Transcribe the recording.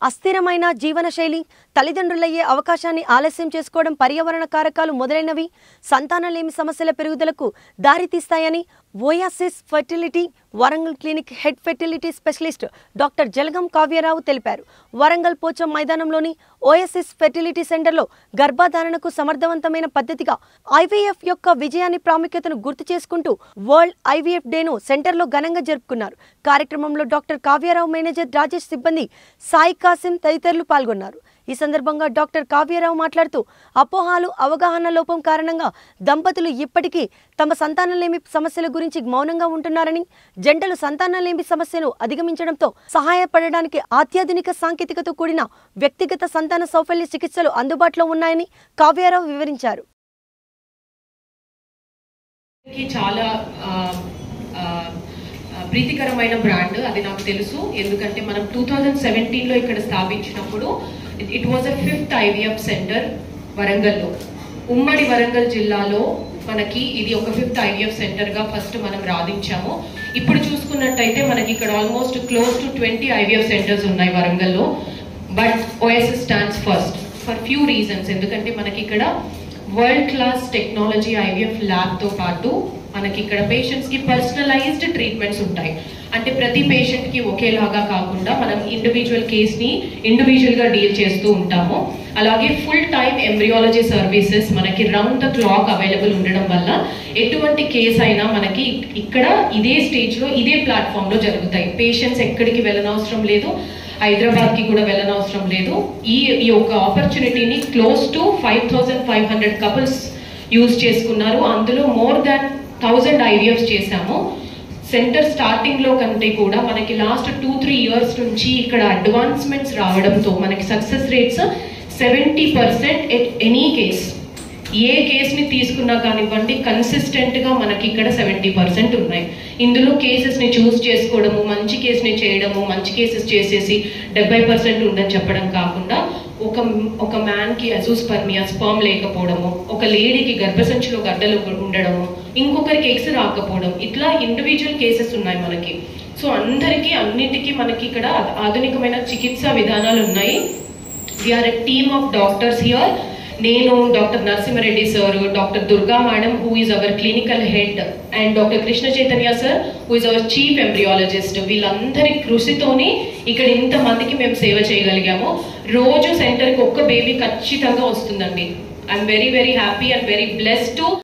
అస్థిరమైన జీవనశైలి తల్లిదండ్రులయ్యే అవకాశాన్ని ఆలస్యం చేసుకోవడం పర్యావరణ కారకాలు మొదలైనవి సంతానలేమి సమస్యల పెరుగుదలకు దారితీస్తాయని Oasis fertility Warangal clinic head fertility specialist doctor Jalagam Kavya Rao తెలిపారు వరంగల్ పోచం మైదానంలోని ఓఎస్ఎస్ ఫెర్టిలిటీ సెంటర్లో గర్భధారణకు సమర్థవంతమైన పద్ధతిగా ఐవీఎఫ్ యొక్క విజయాన్ని ప్రాముఖ్యతను గుర్తు చేసుకుంటూ వరల్డ్ ఐవీఎఫ్ డేను సెంటర్లో ఘనంగా జరుపుకున్నారు కార్యక్రమంలో డాక్టర్ కావ్యరావు మేనేజర్ రాజేష్ సిబ్బంది సాయి కాసిం తదితరులు పాల్గొన్నారు ఈ సందర్భంగా డాక్టర్ కావ్యరావు మాట్లాడుతూ అపోహాలు అవగాహన లోపం కారణంగా దంపతులు ఇప్పటికీ తమ సంతానలేమి సమస్యల గురించి మౌనంగా ఉంటున్నారని జంటలు సంతానలేమి సమస్యను అధిగమించడంతో సహాయపడడానికి అత్యాధునిక సాంకేతికతో కూడిన వ్యక్తిగత సంతాన సౌఫల్య చికిత్సలు అందుబాటులో ఉన్నాయని కావ్యారావు వివరించారు కి చాలా ఆ, ఆ, ఆ, ప్రీతికరమైన బ్రాండ్ అది నాకు తెలుసు ఎందుకంటే మనం టూ థౌజండ్ సెవెంటీన్లో ఇక్కడ స్థాపించినప్పుడు it was a fifth IVF centre వరంగల్లో ఉమ్మడి వరంగల్ జిల్లాలో మనకి ఇది ఒక ఫిఫ్త్ ఐవీఎఫ్ సెంటర్గా ఫస్ట్ మనం రాధించాము ఇప్పుడు చూసుకున్నట్టయితే మనకి ఇక్కడ almost close to twenty IVF centres ఉన్నాయి వరంగల్లో but OSS stands first for few reasons ఎందుకంటే మనకి ఇక్కడ world class technology IVF lab తో పాటు మనకి ఇక్కడ పేషెంట్స్ కి పర్సనలైజ్డ్ ట్రీట్మెంట్స్ ఉంటాయి అంటే ప్రతి పేషెంట్ కి ఒకేలాగా కాకుండా మనం ఇండివిజువల్ కేస్ ని ఇండివిజువల్ గా డీల్ చేస్తూ ఉంటాము అలాగే ఫుల్ టైం ఎంబ్రియాలజీ సర్వీసెస్ మనకి రౌండ్ ద క్లాక్ అవైలబుల్ ఉండడం వల్ల ఎటువంటి కేసు అయినా మనకి ఇక్కడ ఇదే స్టేజ్ లో ఇదే ప్లాట్ఫామ్ లో జరుగుతాయి పేషెంట్స్ ఎక్కడికి వెళ్ళనవసరం లేదు హైదరాబాద్ కి కూడా వెళ్ళనవసరం లేదు ఈ ఈ యొక్క ఆపర్చునిటీని close to five thousand five hundred couples use చేసుకున్నారు అందులో మోర్ దాన్ థౌజండ్ ఐవీఎఫ్స్ చేశాము సెంటర్ స్టార్టింగ్ లో కంటే కూడా మనకి లాస్ట్ టూ త్రీ ఇయర్స్ నుంచి ఇక్కడ అడ్వాన్స్మెంట్స్ రావడంతో మనకి success rates seventy percent at any case ఏ కేసుని తీసుకున్నా కానివ్వండి కన్సిస్టెంట్ గా మనకి ఇక్కడ సెవెంటీ పర్సెంట్ ఉన్నాయి ఇందులో కేసెస్ ని చూస్ చేసుకోవడము మంచి కేసుని చేయడము మంచి కేసెస్ చేసేసి డెబ్బై పర్సెంట్ ఉందని చెప్పడం కాకుండా ఒక ఒక మ్యాన్ కి అజూస్పర్మియా స్పర్మ్ లేకపోవడము ఒక లేడీకి గర్భసంచిలో గడ్డలు ఉండడము ఇంకొకరికి ఎగ్స్ రాకపోవడం ఇట్లా ఇండివిజువల్ కేసెస్ ఉన్నాయి మనకి సో అందరికీ అన్నిటికీ మనకి ఇక్కడ ఆధునికమైన చికిత్సా విధానాలు ఉన్నాయి we're a team of doctors here నేను doctor Narasimha Reddy sir doctor Durga madam who is our clinical head and doctor Krishna Chaitanya sir who is our chief embryologist వీళ్ళందరి కృషితోని ఇక్కడ ఇంతమందికి మేము సేవ చేయగలిగాము రోజు సెంటర్కి ఒక్క బేబీ ఖచ్చితంగా వస్తుందండి I'm very very happy and very bless to